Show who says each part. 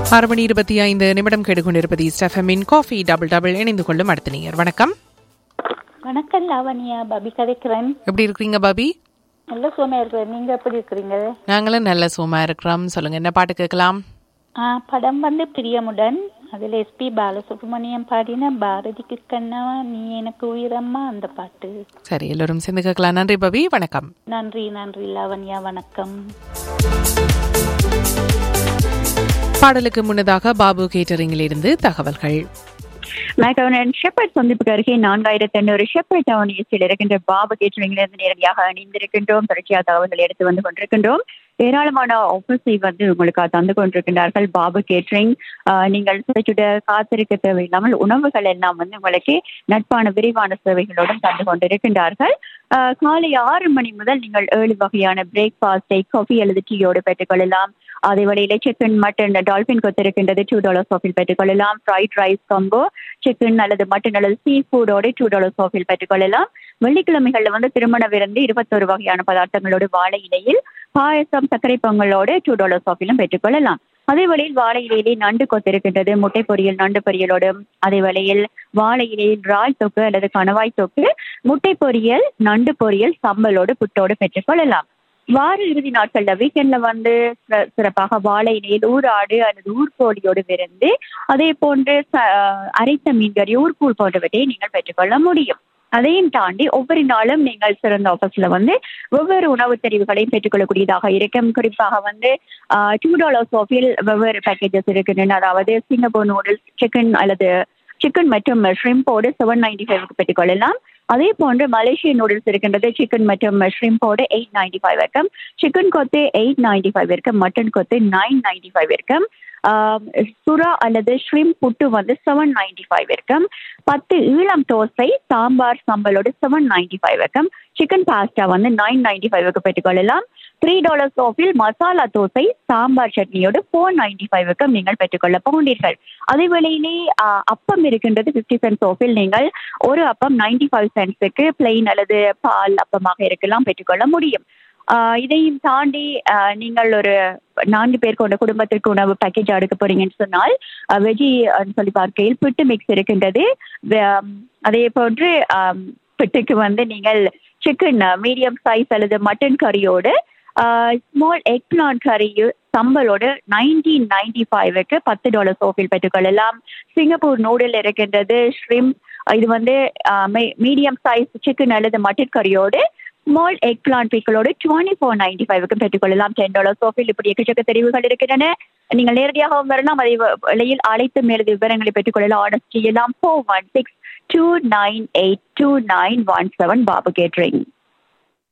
Speaker 1: ஆறு மணி இருபத்தி ஐந்து நிமிடம் கேட்டுக்கொண்டிருப்பது ஸ்டெஃபமின் காஃபி டபுள் டபுள் இணைந்து கொள்ளும் அடுத்த நேயர் வணக்கம்
Speaker 2: வணக்கம் லாவண்யா பாபி கதைக்கிறேன்
Speaker 1: எப்படி இருக்கிறீங்க பாபி
Speaker 2: நல்ல சுகமா இருக்கிறேன் நீங்க எப்படி இருக்கிறீங்க
Speaker 1: நாங்களும் நல்ல சுகமா இருக்கிறோம் சொல்லுங்க என்ன பாட்டு கேட்கலாம்
Speaker 2: ஆ படம் வந்து பிரியமுடன் அதுல எஸ்பி பாலசுப்ரமணியம் பாடின பாரதிக்கு கண்ணவா நீ எனக்கு உயிரம்மா அந்த பாட்டு
Speaker 1: சரி எல்லோரும் சேர்ந்து கேட்கலாம் நன்றி பாபி வணக்கம்
Speaker 2: நன்றி நன்றி லாவண்யா வணக்கம்
Speaker 1: பாடலுக்கு முன்னதாக பாபு கேட்டரிங்கில் இருந்து தகவல்கள்
Speaker 3: மேகவனன் ஷெப்பர்ட் சந்திப்புக்கு அருகே நான்காயிரத்தி எண்ணூறு ஷெப்பர்ட் டவுன் ஈஸ்டில் இருக்கின்ற பாபு கேட்டரிங்கிலிருந்து நேரடியாக இணைந்திருக்கின்றோம் தொடர்ச்சியாக தகவல்கள் எடுத்து வந்து கொண்டிருக்கின்றோம் ஏராளமான ஆஃபர்ஸை வந்து உங்களுக்கு தந்து கொண்டிருக்கின்றார்கள் பாபு கேட்டரிங் நீங்கள் சுட காத்திருக்க தேவையில்லாமல் உணவுகள் எல்லாம் வந்து உங்களுக்கு நட்பான விரிவான சேவைகளுடன் தந்து கொண்டிருக்கின்றார்கள் ஆஹ் காலை ஆறு மணி முதல் நீங்கள் ஏழு வகையான பிரேக்ஃபாஸ்டை காஃபி அல்லது டீயோடு பெற்றுக்கொள்ளலாம் அதே வழியில சிக்கன் மட்டன் டால்பின் கொத்து இருக்கின்றது டூ டாலர்ஸ் ஆஃபில் பெற்றுக்கொள்ளலாம் ஃப்ரைட் ரைஸ் காம்போ சிக்கன் அல்லது மட்டன் அல்லது சீ ஃபுடோடு டூ டாலர்ஸ் ஆஃபில் பெற்றுக்கொள்ளலாம் வெள்ளிக்கிழமைகள்ல வந்து திருமண விருந்து இருபத்தொரு வகையான பதார்த்தங்களோடு வாழை இலையில் பாயசம் சர்க்கரை பொங்கலோடு டூ டாலர்ஸ் ஆஃபிலும் பெற்றுக்கொள்ளலாம் அதே வழியில் வாழை இலையிலே நண்டு கொத்து இருக்கின்றது முட்டை பொரியல் நண்டு பொரியலோடு அதே வழியில் வாழை இலையில் இறால் தொக்கு அல்லது கணவாய் தொக்கு முட்டை பொரியல் நண்டு பொரியல் சம்பலோடு புட்டோடு பெற்றுக்கொள்ளலாம் வார இறுதி நாட்கள்ல வீக்கெண்ட்ல வந்து சிற- சிறப்பாக வாழை இலையில் ஊர் ஆடு அல்லது ஊர்கோழியோடு விருந்து அதே போன்று ச- அரைத்த மீன்கறி ஊர்கூழ் போன்றவற்றை நீங்கள் பெற்றுக்கொள்ள முடியும் அதையும் தாண்டி ஒவ்வொரு நாளும் நீங்கள் சிறந்த ஆஃபர்ஸ்ல வந்து வெவ்வேறு உணவு தெரிவுகளையும் பெற்றுக்கொள்ளக்கூடியதாக இருக்கும் குறிப்பாக வந்து டூ டாலர்ஸ் ஆஃபில் வெவ்வேறு பேக்கேஜஸ் இருக்கின்றன அதாவது சிங்கப்பூர் நூடுல்ஸ் சிக்கன் அல்லது சிக்கன் மற்றும் ஷ்ரிம்போடு செவன் நைன்டி ஃபைவ்க்கு பெற்றுக்கொள்ளலாம் அதே போன்று மலேசிய நூடுல்ஸ் இருக்கின்றது சிக்கன் மற்றும் ஷ்ரிம்போடு எயிட் நைன்டி ஃபைவ் இருக்கும் chicken kottu eight ninety five இருக்கும் mutton kottu nine ninety five இருக்கும் ஆஹ் சுறா அல்லது ஷ்ரிம் புட்டு வந்து செவன் நைன்டி ஃபைவ் இருக்கும் பத்து ஈழம் தோசை சாம்பார் சம்பலோடு செவன் நைன்டி ஃபைவ் இருக்கும் சிக்கன் பாஸ்டா வந்து நைன் நைன்டி ஃபைவ்க்கு பெற்றுக்கொள்ளலாம் த்ரீ டாலர்ஸ் ஆஃபில் மசாலா தோசை சாம்பார் சட்னியோடு ஃபோர் நைன்டி ஃபைவ்க்கும் நீங்கள் பெற்றுக்கொள்ள போகிறீர்கள் அதே வேளையிலே ஆஹ், அப்பம் இருக்கின்றது ஃபிஃப்டி சென்ட்ஸ் ஆஃபில் நீங்கள் ஒரு அப்பம் நைன்டி ஃபைவ் சென்ட்ஸுக்கு பிளெயின் அல்லது பால் அப்பமாக இருக்கலாம் பெற்றுக்கொள்ள முடியும் ஆஹ், இதையும் தாண்டி ஆஹ், நீங்கள் ஒரு நான்கு பேர் கொண்ட குடும்பத்திற்கு உணவு பேக்கேஜ் எடுக்க போறீங்கன்னு சொன்னால் வெஜி சொல்லி பார்க்கையில் பிட்டு மிக்ஸ் இருக்கின்றது வே- அதே போன்று ஆம், பிட்டுக்கு வந்து நீங்கள் சிக்கன் மீடியம் சைஸ் அல்லது மட்டன் கறியோடு ஸ்மால் எக் பிளான் கறி சம்பலோடு நைன்டீன் நைன்டி ஃபைவ்க்கு பத்து டாலர் சோப்பில் பெற்றுக்கொள்ளலாம் சிங்கப்பூர் நூடில் இருக்கின்றது ஷ்ரிம் இது வந்து மீடியம் சைஸ் சிக்கன் அல்லது மட்டன் கறியோடு ஸ்மால் எக் பிளான் பீக்களோடு டுவெண்ட்டி ஃபோர் நைன்டி ஃபைவ்க்கும் பெற்றுக்கொள்ளலாம் டென் டாலர் சோப்பில் இப்படி எக்கச்சக்க தெரிவுகள் இருக்கின்றன நீங்கள் நேரடியாகவும் வரலாம் அதே விலையில் அழைத்து மேலது விவரங்களை பெற்றுக்கொள்ளலாம் ஆர்டர் செய்யலாம் four one six two nine eight two nine one seven Babu catering